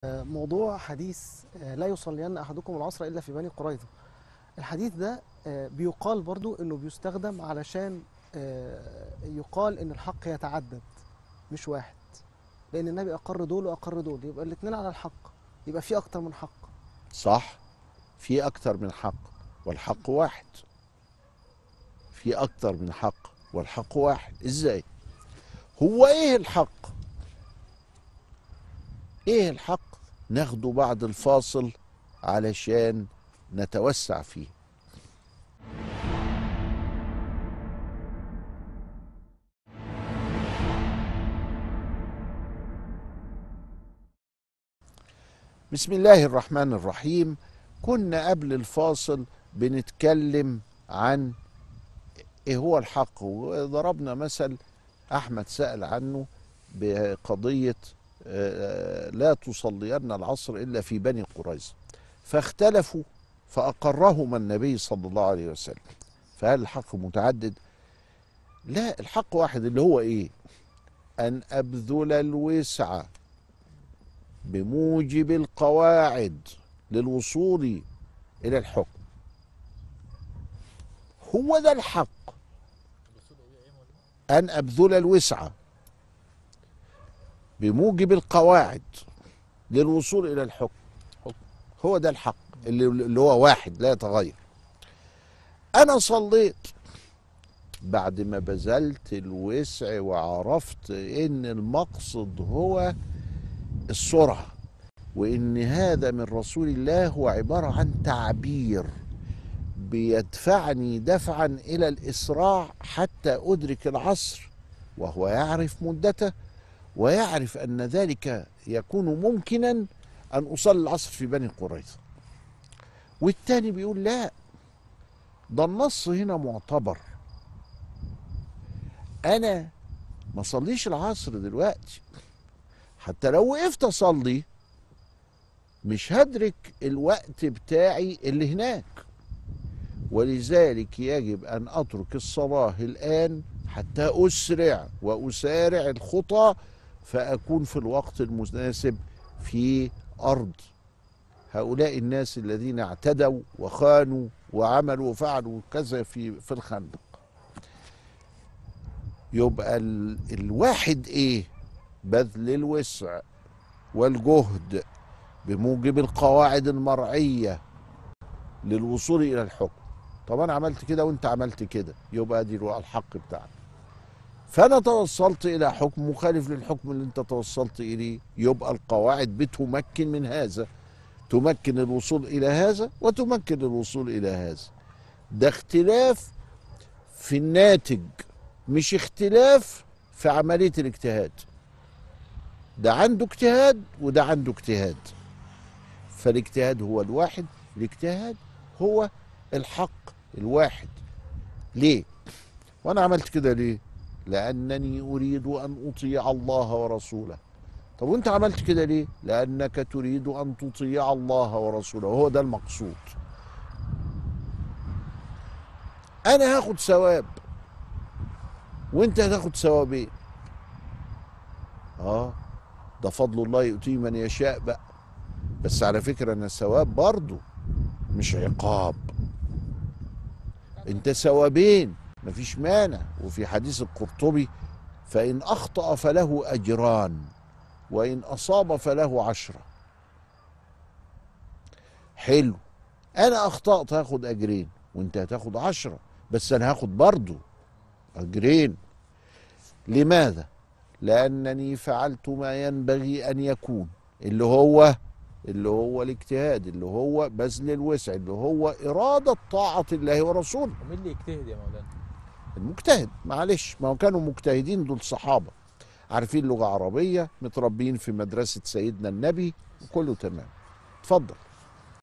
موضوع حديث آه، لا يصلين احدكم العصر الا في بني قريظه الحديث ده آه، بيقال برضو انه بيستخدم علشان آه، يقال ان الحق يتعدد مش واحد لان النبي اقر دول واقر دول يبقى الاثنين على الحق يبقى في اكتر من حق صح في أكتر من حق والحق واحد في أكتر من حق والحق واحد إزاي هو إيه الحق إيه الحق ناخده بعد الفاصل علشان نتوسع فيه بسم الله الرحمن الرحيم كنا قبل الفاصل بنتكلم عن ايه هو الحق وضربنا مثل احمد سأل عنه بقضية آه، لا تصلين العصر الا في بني قريظة فاختلفوا فاقرهما النبي صلى الله عليه وسلم فهل الحق متعدد لا الحق واحد اللي هو ايه ان ابذل الوسع بموجب القواعد للوصول الى الحكم هو ده الحق ان ابذل الوسع بموجب القواعد للوصول الى الحكم هو ده الحق اللي, اللي هو واحد لا يتغير انا صليت بعد ما بذلت الوسع وعرفت ان المقصد هو السرعه وان هذا من رسول الله هو عباره عن تعبير بيدفعني دفعا الى الاسراع حتى ادرك العصر وهو يعرف مدته ويعرف ان ذلك يكون ممكنا ان اصلي العصر في بني قريظه والتاني بيقول لا ده النص هنا معتبر انا ما صليش العصر دلوقتي حتى لو وقفت اصلي مش هدرك الوقت بتاعي اللي هناك ولذلك يجب ان اترك الصلاه الان حتى اسرع واسارع الخطى فاكون في الوقت المناسب في ارض هؤلاء الناس الذين اعتدوا وخانوا وعملوا وفعلوا كذا في في الخندق يبقى ال الواحد ايه بذل الوسع والجهد بموجب القواعد المرعيه للوصول الى الحكم طب انا عملت كده وانت عملت كده يبقى دي الحق بتاعنا فانا توصلت الى حكم مخالف للحكم اللي انت توصلت اليه يبقى القواعد بتمكن من هذا تمكن الوصول الى هذا وتمكن الوصول الى هذا ده اختلاف في الناتج مش اختلاف في عمليه الاجتهاد ده عنده اجتهاد وده عنده اجتهاد فالاجتهاد هو الواحد الاجتهاد هو الحق الواحد ليه وانا عملت كده ليه لانني اريد ان اطيع الله ورسوله طب وانت عملت كده ليه لانك تريد ان تطيع الله ورسوله وهو ده المقصود انا هاخد ثواب وانت هتاخد ثوابين اه ده فضل الله يؤتيه من يشاء بقى بس على فكرة ان الثواب برضه مش عقاب انت ثوابين مفيش مانع وفي حديث القرطبي فإن أخطأ فله أجران وإن أصاب فله عشرة حلو أنا أخطأت هاخد أجرين وأنت هتاخد عشرة بس أنا هاخد برضو أجرين لماذا؟ لأنني فعلت ما ينبغي أن يكون اللي هو اللي هو الاجتهاد اللي هو بذل الوسع اللي هو إرادة طاعة الله ورسوله ومين اللي يجتهد يا مولانا؟ المجتهد معلش ما هو كانوا مجتهدين دول صحابة عارفين لغة عربية متربيين في مدرسة سيدنا النبي كله تمام اتفضل